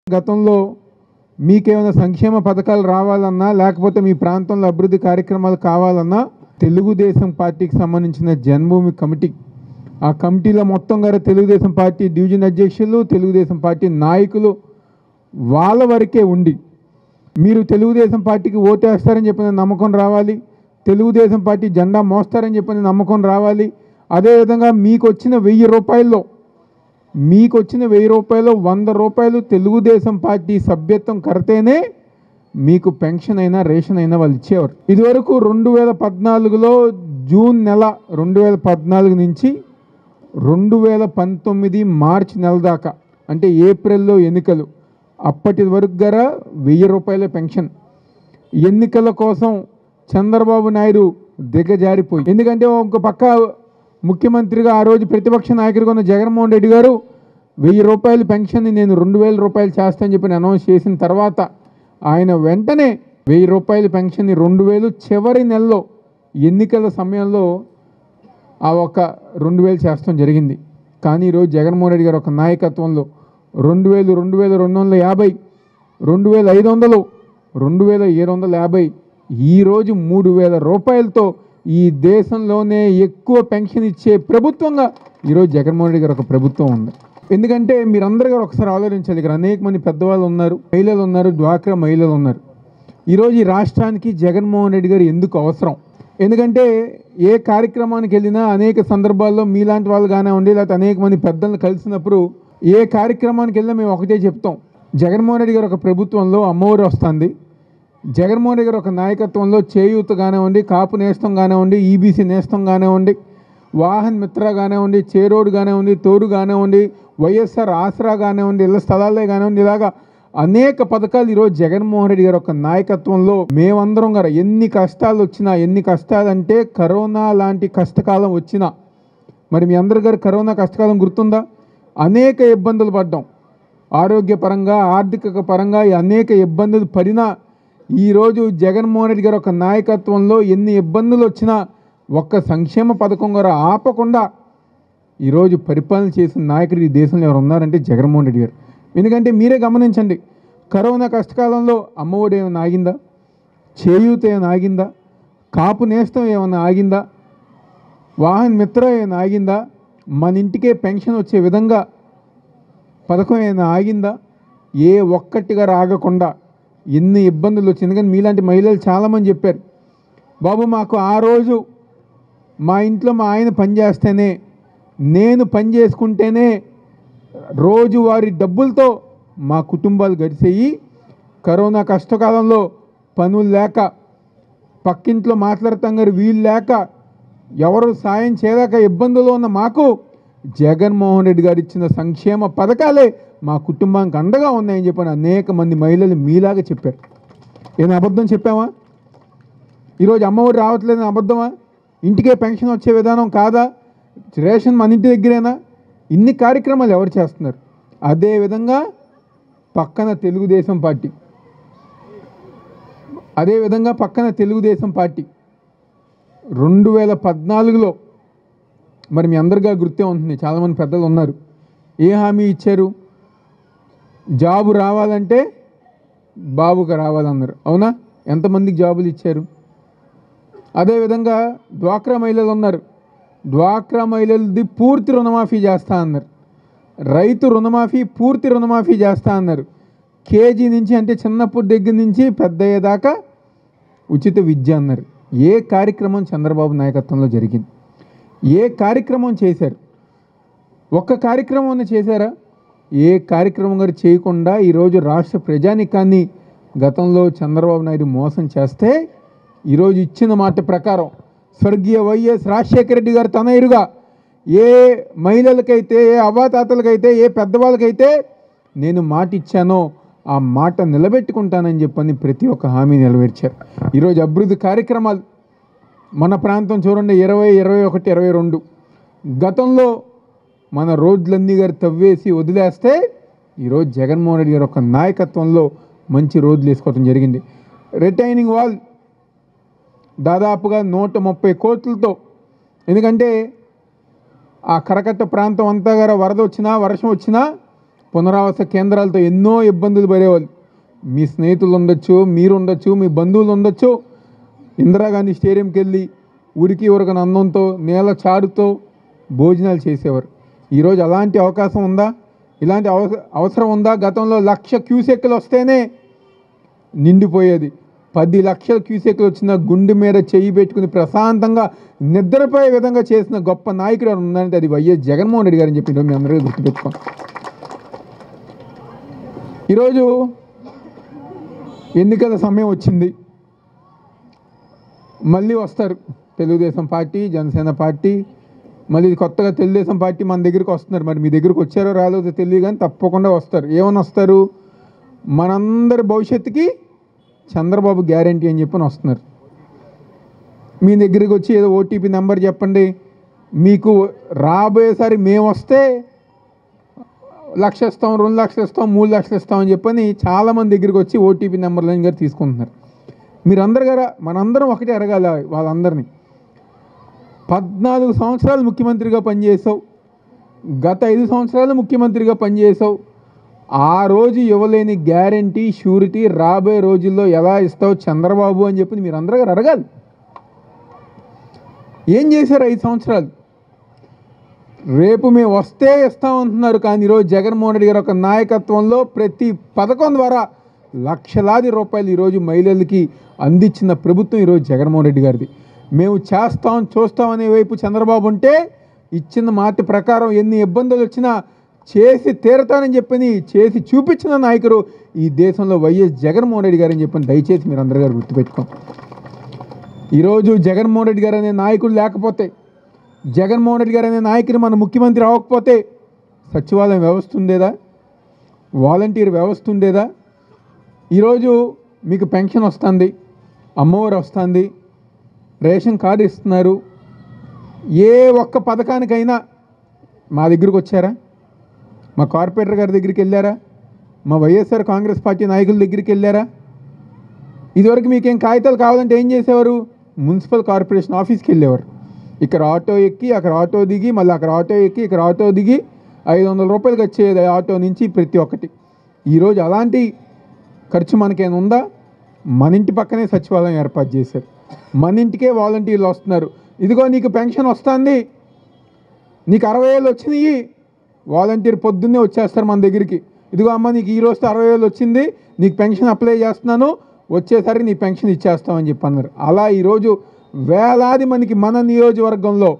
గతంలో మీకేమైనా సంక్షేమ పథకాలు రావాలన్నా లేకపోతే మీ ప్రాంతంలో అభివృద్ధి కార్యక్రమాలు కావాలన్నా తెలుగుదేశం పార్టీకి సంబంధించిన జన్మభూమి కమిటీ ఆ కమిటీలో మొత్తం గారు తెలుగుదేశం పార్టీ డివిజన్ అధ్యక్షులు తెలుగుదేశం పార్టీ నాయకులు వాళ్ళ వరకే ఉండి మీరు తెలుగుదేశం పార్టీకి ఓటేస్తారని చెప్పిన నమ్మకం రావాలి తెలుగుదేశం పార్టీ జెండా మోస్తారని చెప్పిన నమ్మకం రావాలి అదేవిధంగా మీకు వచ్చిన వెయ్యి రూపాయల్లో మీకు వచ్చిన వెయ్యి రూపాయలు వంద రూపాయలు తెలుగుదేశం పార్టీ సభ్యత్వం కడితేనే మీకు పెన్షన్ అయినా రేషన్ అయినా వాళ్ళు ఇచ్చేవారు ఇదివరకు రెండు వేల పద్నాలుగులో జూన్ నెల రెండు వేల పద్నాలుగు నుంచి రెండు వేల పంతొమ్మిది మార్చి నెల దాకా అంటే ఏప్రిల్లో ఎన్నికలు అప్పటి వరకు గర వెయ్యి రూపాయల పెన్షన్ ఎన్నికల కోసం చంద్రబాబు నాయుడు దిగజారిపోయి ఎందుకంటే ఒక పక్క ముఖ్యమంత్రిగా ఆ రోజు ప్రతిపక్ష నాయకుడిగా ఉన్న జగన్మోహన్ రెడ్డి గారు వెయ్యి రూపాయల పెన్షన్ని నేను రెండు వేల రూపాయలు చేస్తానని చెప్పి అనౌన్స్ చేసిన తర్వాత ఆయన వెంటనే వెయ్యి రూపాయల పెన్షన్ని రెండు వేలు చివరి నెలలో ఎన్నికల సమయంలో ఆ ఒక రెండు వేలు చేస్తాం జరిగింది కానీ ఈరోజు జగన్మోహన్ రెడ్డి గారు ఒక నాయకత్వంలో రెండు వేలు రెండు వేల రెండు వందల యాభై రెండు వేల ఐదు వందలు రెండు వేల ఏడు వందల యాభై ఈరోజు మూడు వేల రూపాయలతో ఈ దేశంలోనే ఎక్కువ పెన్షన్ ఇచ్చే ప్రభుత్వంగా ఈరోజు జగన్మోహన్ రెడ్డి గారు ఒక ప్రభుత్వం ఉంది ఎందుకంటే మీరందరూ గారు ఒకసారి ఆలోచించాలి ఇక్కడ అనేక మంది పెద్దవాళ్ళు ఉన్నారు మహిళలు ఉన్నారు డ్వాక్రా మహిళలు ఉన్నారు ఈరోజు ఈ రాష్ట్రానికి జగన్మోహన్ రెడ్డి గారు ఎందుకు అవసరం ఎందుకంటే ఏ కార్యక్రమానికి వెళ్ళినా అనేక సందర్భాల్లో మీలాంటి వాళ్ళు కానివ్వండి లేకపోతే అనేక మంది పెద్దలను కలిసినప్పుడు ఏ కార్యక్రమానికి వెళ్ళినా మేము ఒకటే చెప్తాం జగన్మోహన్ రెడ్డి గారు ఒక ప్రభుత్వంలో అమ్మఒడి వస్తుంది జగన్మోహన్ రెడ్డి గారు ఒక నాయకత్వంలో చేయూత కానివ్వండి కాపు నేస్తం కానివ్వండి ఈబీసీ నేస్తం కానివ్వండి వాహన్ మిత్ర కానివ్వండి చేరోడు కానివ్వండి తోడు కానివ్వండి వైఎస్ఆర్ ఆసరా కానివ్వండి ఇళ్ళ స్థలాలే కానివ్వండి ఇలాగా అనేక పథకాలు ఈరోజు జగన్మోహన్ రెడ్డి గారు ఒక నాయకత్వంలో మేమందరం గారు ఎన్ని కష్టాలు వచ్చినా ఎన్ని కష్టాలు అంటే కరోనా లాంటి కష్టకాలం వచ్చినా మరి మీ అందరి గారు కరోనా కష్టకాలం గుర్తుందా అనేక ఇబ్బందులు పడ్డాం ఆరోగ్యపరంగా ఆర్థిక పరంగా ఈ అనేక ఇబ్బందులు పడినా ఈరోజు జగన్మోహన్ రెడ్డి గారు ఒక నాయకత్వంలో ఎన్ని ఇబ్బందులు వచ్చినా ఒక్క సంక్షేమ పథకం గారు ఆపకుండా ఈరోజు పరిపాలన చేసిన నాయకుడు ఈ దేశంలో ఎవరు ఉన్నారంటే జగన్మోహన్ రెడ్డి గారు ఎందుకంటే మీరే గమనించండి కరోనా కష్టకాలంలో అమ్మఒడి ఏమైనా ఆగిందా చేయూత ఏమైనా ఆగిందా కాపు నేస్తం ఏమైనా ఆగిందా వాహన్ మిత్ర ఏమైనా ఆగిందా మన ఇంటికే పెన్షన్ వచ్చే విధంగా పథకం ఏమైనా ఆగిందా ఏ ఒక్కటిగా ఆగకుండా ఎన్ని ఇబ్బందులు వచ్చాయి ఎందుకంటే మీలాంటి మహిళలు చాలామంది చెప్పారు బాబు మాకు ఆ రోజు మా ఇంట్లో మా ఆయన పని చేస్తేనే నేను పని చేసుకుంటేనే రోజువారి డబ్బులతో మా కుటుంబాలు గడిచేయి కరోనా కష్టకాలంలో పనులు లేక పక్కింట్లో మాట్లాడతాం గారు వీలు లేక ఎవరు సాయం చేయలేక ఇబ్బందులు ఉన్న మాకు జగన్మోహన్ రెడ్డి గారు ఇచ్చిన సంక్షేమ పథకాలే మా కుటుంబానికి అండగా ఉన్నాయని చెప్పని అనేక మంది మహిళలు మీలాగా చెప్పారు ఏమైనా అబద్ధం చెప్పామా ఈరోజు అమ్మఒడి రావట్లేదని అబద్ధమా ఇంటికే పెన్షన్ వచ్చే విధానం కాదా రేషన్ మన ఇంటి దగ్గరేనా ఇన్ని కార్యక్రమాలు ఎవరు చేస్తున్నారు అదేవిధంగా పక్కన తెలుగుదేశం పార్టీ అదేవిధంగా పక్కన తెలుగుదేశం పార్టీ రెండు వేల పద్నాలుగులో మరి మీ అందరిగా గుర్తే ఉంటుంది చాలామంది పెద్దలు ఉన్నారు ఏ హామీ ఇచ్చారు జాబు రావాలంటే బాబుగా రావాలన్నారు అవునా ఎంతమందికి జాబులు ఇచ్చారు అదేవిధంగా డ్వాక్రా మహిళలు ఉన్నారు డ్వాక్రా మహిళలది పూర్తి రుణమాఫీ చేస్తా అన్నారు రైతు రుణమాఫీ పూర్తి రుణమాఫీ చేస్తా అన్నారు కేజీ నుంచి అంటే చిన్నప్పుడు దగ్గర నుంచి పెద్ద అయ్యేదాకా ఉచిత విద్య అన్నారు ఏ కార్యక్రమం చంద్రబాబు నాయకత్వంలో జరిగింది ఏ కార్యక్రమం చేశారు ఒక్క కార్యక్రమం అన్న చేశారా ఏ కార్యక్రమం గారు చేయకుండా ఈరోజు రాష్ట్ర ప్రజానికాన్ని గతంలో చంద్రబాబు నాయుడు మోసం చేస్తే ఈరోజు ఇచ్చిన మాట ప్రకారం స్వర్గీయ వైఎస్ రాజశేఖర రెడ్డి గారు తనయురుగా ఏ మహిళలకైతే ఏ అవ్వాతాతలకైతే ఏ పెద్దవాళ్ళకైతే నేను మాట ఇచ్చానో ఆ మాట నిలబెట్టుకుంటానని చెప్పని ప్రతి ఒక్క హామీ నెరవేర్చారు ఈరోజు అభివృద్ధి కార్యక్రమాలు మన ప్రాంతం చూడండి ఇరవై ఇరవై ఒకటి ఇరవై రెండు గతంలో మన రోడ్లన్నీ గారు తవ్వేసి వదిలేస్తే ఈరోజు జగన్మోహన్ రెడ్డి గారు ఒక నాయకత్వంలో మంచి రోడ్లు వేసుకోవడం జరిగింది రిటైనింగ్ వాల్ దాదాపుగా నూట ముప్పై కోట్లతో ఎందుకంటే ఆ కరకట్ట ప్రాంతం అంతా గారు వరద వచ్చినా వర్షం వచ్చినా పునరావాస కేంద్రాలతో ఎన్నో ఇబ్బందులు పడేవాళ్ళు మీ స్నేహితులు ఉండొచ్చు మీరు ఉండొచ్చు మీ బంధువులు ఉండొచ్చు ఇందిరాగాంధీ స్టేడియంకి వెళ్ళి ఉరికి ఉరకని అన్నంతో నేల చారుతో భోజనాలు చేసేవారు ఈరోజు అలాంటి అవకాశం ఉందా ఇలాంటి అవస అవసరం ఉందా గతంలో లక్ష క్యూసెక్కులు వస్తేనే నిండిపోయేది పది లక్షల క్యూసెక్లు వచ్చిన గుండె మీద చెయ్యి పెట్టుకుని ప్రశాంతంగా నిద్రపోయే విధంగా చేసిన గొప్ప నాయకుడు ఎవరు ఉందంటే అది వైఎస్ జగన్మోహన్ రెడ్డి గారని చెప్పి మీ అందరికీ గుర్తుపెట్టుకోం ఈరోజు ఎన్నికల సమయం వచ్చింది మళ్ళీ వస్తారు తెలుగుదేశం పార్టీ జనసేన పార్టీ మళ్ళీ కొత్తగా తెలుగుదేశం పార్టీ మన దగ్గరికి వస్తున్నారు మరి మీ దగ్గరికి వచ్చారో రాలేదో తెలియదు కానీ తప్పకుండా వస్తారు ఏమని వస్తారు మనందరి భవిష్యత్తుకి చంద్రబాబు గ్యారంటీ అని చెప్పని వస్తున్నారు మీ దగ్గరికి వచ్చి ఏదో ఓటీపీ నెంబర్ చెప్పండి మీకు రాబోయేసారి మేము వస్తే లక్ష ఇస్తాం రెండు లక్షలు ఇస్తాం మూడు లక్షలు ఇస్తాం అని చెప్పని చాలామంది దగ్గరికి వచ్చి ఓటీపీ నెంబర్లని గారు తీసుకుంటున్నారు మీరందరు గారా మనందరం ఒకటే అడగాలి వాళ్ళందరినీ పద్నాలుగు సంవత్సరాలు ముఖ్యమంత్రిగా పనిచేసావు గత ఐదు సంవత్సరాలు ముఖ్యమంత్రిగా పనిచేసావు ఆ రోజు ఇవ్వలేని గ్యారంటీ షూరిటీ రాబోయే రోజుల్లో ఎలా ఇస్తావు చంద్రబాబు అని చెప్పి మీరు అందరూ గారు అడగాలి ఏం చేశారు ఐదు సంవత్సరాలు రేపు మేము వస్తే ఇస్తామంటున్నారు కానీ ఈరోజు జగన్మోహన్ రెడ్డి గారి ఒక నాయకత్వంలో ప్రతి పథకం ద్వారా లక్షలాది రూపాయలు ఈరోజు మహిళలకి అందించిన ప్రభుత్వం ఈరోజు జగన్మోహన్ రెడ్డి గారిది మేము చేస్తాం చూస్తాం అనే వైపు చంద్రబాబు ఉంటే ఇచ్చిన మాట ప్రకారం ఎన్ని ఇబ్బందులు వచ్చినా చేసి తీరతానని చెప్పని చేసి చూపించిన నాయకుడు ఈ దేశంలో వైఎస్ జగన్మోహన్ రెడ్డి గారని చెప్పని దయచేసి మీరు అందరు గారు గుర్తుపెట్టుకోండి ఈరోజు జగన్మోహన్ రెడ్డి గారు అనే నాయకుడు లేకపోతే జగన్మోహన్ రెడ్డి గారు అనే నాయకుడు మన ముఖ్యమంత్రి అవ్వకపోతే సచివాలయం వ్యవస్థ ఉండేదా వాలంటీర్ వ్యవస్థ ఉండేదా ఈరోజు మీకు పెన్షన్ వస్తుంది అమ్మఒడి వస్తుంది రేషన్ కార్డు ఇస్తున్నారు ఏ ఒక్క పథకానికైనా మా దగ్గరికి వచ్చారా మా కార్పొరేటర్ గారి దగ్గరికి వెళ్ళారా మా వైఎస్ఆర్ కాంగ్రెస్ పార్టీ నాయకుల దగ్గరికి వెళ్ళారా ఇదివరకు మీకేం కాగితాలు కావాలంటే ఏం చేసేవారు మున్సిపల్ కార్పొరేషన్ ఆఫీస్కి వెళ్ళేవారు ఇక్కడ ఆటో ఎక్కి అక్కడ ఆటో దిగి మళ్ళీ అక్కడ ఆటో ఎక్కి ఇక్కడ ఆటో దిగి ఐదు వందల రూపాయలకి వచ్చేది ఆటో నుంచి ప్రతి ఒక్కటి ఈరోజు అలాంటి ఖర్చు మనకేమైనా ఉందా మన ఇంటి పక్కనే సచివాలయం ఏర్పాటు చేశారు మన ఇంటికే వాలంటీర్లు వస్తున్నారు ఇదిగో నీకు పెన్షన్ వస్తుంది నీకు అరవై వేలు వచ్చినాయి వాలంటీర్ పొద్దున్నే వచ్చేస్తారు మన దగ్గరికి ఇదిగో అమ్మ నీకు ఈ రోజుతో అరవై వేలు వచ్చింది నీకు పెన్షన్ అప్లై చేస్తున్నాను వచ్చేసరికి నీ పెన్షన్ ఇచ్చేస్తామని చెప్పి అన్నారు అలా ఈరోజు వేలాది మందికి మన నియోజకవర్గంలో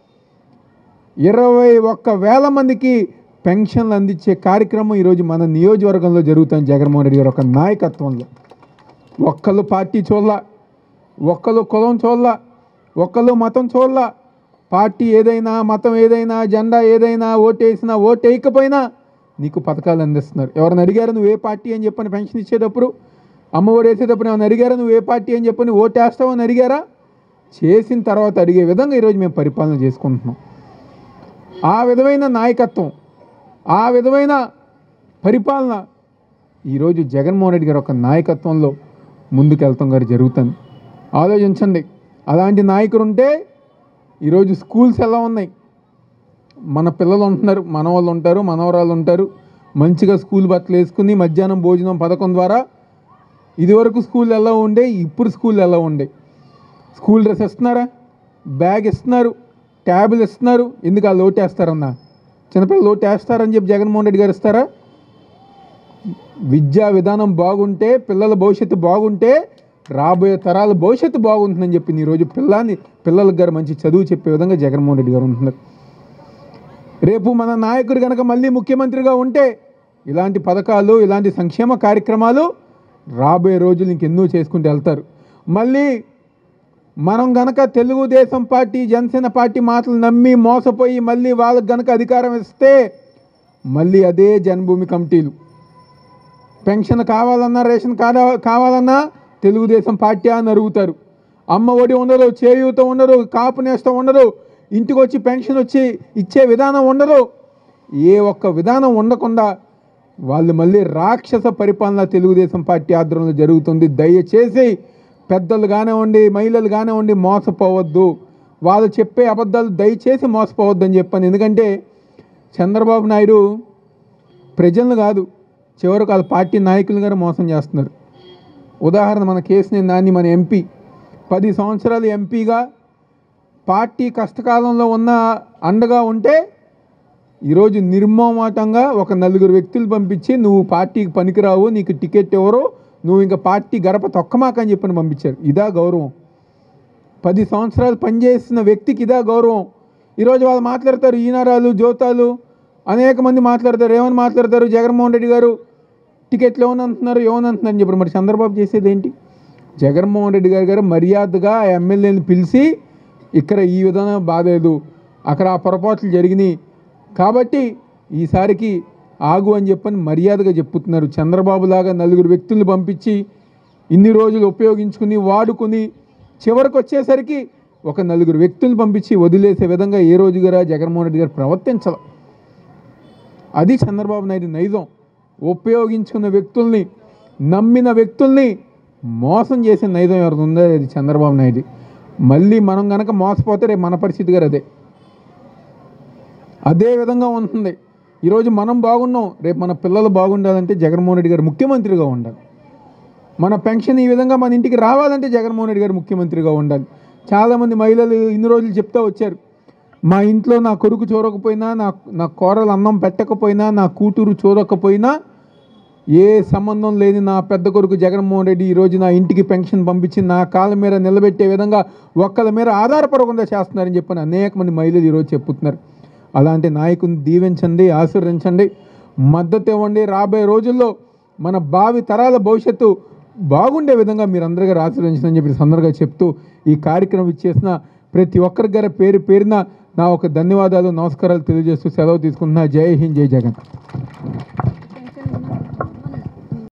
ఇరవై ఒక్క వేల మందికి పెన్షన్లు అందించే కార్యక్రమం ఈరోజు మన నియోజకవర్గంలో జరుగుతుంది జగన్మోహన్ రెడ్డి గారి ఒక నాయకత్వంలో ఒక్కళ్ళు పార్టీ చూడాల ఒక్కళ్ళు కులం చూడాల ఒక్కళ్ళు మతం చూడాల పార్టీ ఏదైనా మతం ఏదైనా జెండా ఏదైనా ఓటేసినా ఓటు వేయకపోయినా నీకు పథకాలు అందిస్తున్నారు ఎవరిని అడిగారు నువ్వు ఏ పార్టీ అని చెప్పని పెన్షన్ ఇచ్చేటప్పుడు అమ్మఒడి వేసేటప్పుడు ఏమైనా అడిగారా నువ్వు ఏ పార్టీ అని చెప్పని ఓటేస్తావు అని అడిగారా చేసిన తర్వాత అడిగే విధంగా ఈరోజు మేము పరిపాలన చేసుకుంటున్నాం ఆ విధమైన నాయకత్వం ఆ విధమైన పరిపాలన ఈరోజు జగన్మోహన్ రెడ్డి గారు ఒక నాయకత్వంలో ముందుకెళ్తాం గారు జరుగుతుంది ఆలోచించండి అలాంటి నాయకుడు ఉంటే ఈరోజు స్కూల్స్ ఎలా ఉన్నాయి మన పిల్లలు ఉంటున్నారు మనవాళ్ళు ఉంటారు మనవరాళ్ళు ఉంటారు మంచిగా స్కూల్ బట్టలు వేసుకుని మధ్యాహ్నం భోజనం పథకం ద్వారా ఇదివరకు స్కూల్ ఎలా ఉండే ఇప్పుడు స్కూల్ ఎలా ఉండే స్కూల్ డ్రెస్ ఇస్తున్నారా బ్యాగ్ ఇస్తున్నారు ట్యాబులు ఇస్తున్నారు ఎందుకు ఆ లోటు వేస్తారన్నా చిన్నపిల్లలు లోటు వేస్తారని చెప్పి జగన్మోహన్ రెడ్డి గారు ఇస్తారా విద్యా విధానం బాగుంటే పిల్లల భవిష్యత్తు బాగుంటే రాబోయే తరాల భవిష్యత్తు బాగుంటుందని చెప్పి ఈరోజు పిల్లాన్ని పిల్లలకు గారు మంచి చదువు చెప్పే విధంగా జగన్మోహన్ రెడ్డి గారు ఉంటున్నారు రేపు మన నాయకుడు కనుక మళ్ళీ ముఖ్యమంత్రిగా ఉంటే ఇలాంటి పథకాలు ఇలాంటి సంక్షేమ కార్యక్రమాలు రాబోయే రోజులు ఇంకెన్నో చేసుకుంటూ వెళ్తారు మళ్ళీ మనం గనక తెలుగుదేశం పార్టీ జనసేన పార్టీ మాటలు నమ్మి మోసపోయి మళ్ళీ వాళ్ళకి గనక అధికారం ఇస్తే మళ్ళీ అదే జన్మభూమి కమిటీలు పెన్షన్ కావాలన్నా రేషన్ కాదా కావాలన్నా తెలుగుదేశం పార్టీ అని అడుగుతారు అమ్మ ఒడి ఉండదు చేయూత ఉండదు కాపు నేస్తం ఉండదు ఇంటికి వచ్చి పెన్షన్ వచ్చి ఇచ్చే విధానం ఉండదు ఏ ఒక్క విధానం ఉండకుండా వాళ్ళు మళ్ళీ రాక్షస పరిపాలన తెలుగుదేశం పార్టీ ఆధ్వర్యంలో జరుగుతుంది దయచేసి పెద్దలు కానివ్వండి మహిళలు కానివ్వండి మోసపోవద్దు వాళ్ళు చెప్పే అబద్ధాలు దయచేసి మోసపోవద్దు అని చెప్పాను ఎందుకంటే చంద్రబాబు నాయుడు ప్రజలను కాదు చివరకు వాళ్ళ పార్టీ నాయకులను గారు మోసం చేస్తున్నారు ఉదాహరణ మన కేసుని నాని మన ఎంపీ పది సంవత్సరాలు ఎంపీగా పార్టీ కష్టకాలంలో ఉన్న అండగా ఉంటే ఈరోజు నిర్మోమాటంగా ఒక నలుగురు వ్యక్తులు పంపించి నువ్వు పార్టీకి పనికిరావు నీకు టికెట్ ఎవరు నువ్వు ఇంకా పార్టీ గడప తొక్కమాకని చెప్పని పంపించారు ఇదా గౌరవం పది సంవత్సరాలు పనిచేసిన వ్యక్తికి ఇదా గౌరవం ఈరోజు వాళ్ళు మాట్లాడతారు ఈనారాలు జ్యోతాలు అనేక మంది మాట్లాడతారు ఏమని మాట్లాడతారు జగన్మోహన్ రెడ్డి గారు టికెట్లు ఏమని అంటున్నారు ఏమని అంటున్నారు అని చెప్పారు మరి చంద్రబాబు చేసేది ఏంటి జగన్మోహన్ రెడ్డి గారు గారు మర్యాదగా ఆ ఎమ్మెల్యేని పిలిచి ఇక్కడ ఈ విధానం బాధలేదు అక్కడ ఆ పొరపాట్లు జరిగినాయి కాబట్టి ఈసారికి ఆగు అని చెప్పని మర్యాదగా చెప్పుతున్నారు చంద్రబాబు లాగా నలుగురు వ్యక్తుల్ని పంపించి ఇన్ని రోజులు ఉపయోగించుకుని వాడుకుని చివరికి వచ్చేసరికి ఒక నలుగురు వ్యక్తుల్ని పంపించి వదిలేసే విధంగా ఏ రోజు గారా జగన్మోహన్ రెడ్డి గారు ప్రవర్తించాల అది చంద్రబాబు నాయుడు నైజం ఉపయోగించుకున్న వ్యక్తుల్ని నమ్మిన వ్యక్తుల్ని మోసం చేసిన నైజం ఎవరిది ఉందో అది చంద్రబాబు నాయుడు మళ్ళీ మనం గనక మోసపోతే రేపు మన పరిస్థితి గారు అదే అదే విధంగా ఉంటుంది ఈరోజు మనం బాగున్నాం రేపు మన పిల్లలు బాగుండాలంటే జగన్మోహన్ రెడ్డి గారు ముఖ్యమంత్రిగా ఉండాలి మన పెన్షన్ ఈ విధంగా మన ఇంటికి రావాలంటే జగన్మోహన్ రెడ్డి గారు ముఖ్యమంత్రిగా ఉండాలి చాలామంది మహిళలు ఇన్ని రోజులు చెప్తా వచ్చారు మా ఇంట్లో నా కొడుకు చూడకపోయినా నా నా కోరలు అన్నం పెట్టకపోయినా నా కూతురు చూడకపోయినా ఏ సంబంధం లేని నా పెద్ద కొడుకు జగన్మోహన్ రెడ్డి ఈరోజు నా ఇంటికి పెన్షన్ పంపించి నా కాళ్ళ మీద నిలబెట్టే విధంగా ఒక్కల మీద ఆధారపడకుండా చేస్తున్నారని చెప్పని అనేక మంది మహిళలు ఈరోజు చెప్పుతున్నారు అలాంటి నాయకుని దీవించండి ఆశీర్వదించండి మద్దతు ఇవ్వండి రాబోయే రోజుల్లో మన భావి తరాల భవిష్యత్తు బాగుండే విధంగా మీరు అందరిగా ఆశీర్వదించని చెప్పి సందర్భంగా చెప్తూ ఈ కార్యక్రమం ఇచ్చేసిన ప్రతి ఒక్కరి గారి పేరు పేరున నా ఒక ధన్యవాదాలు నమస్కారాలు తెలియజేస్తూ సెలవు తీసుకుంటున్నా జై హింద్ జై జగన్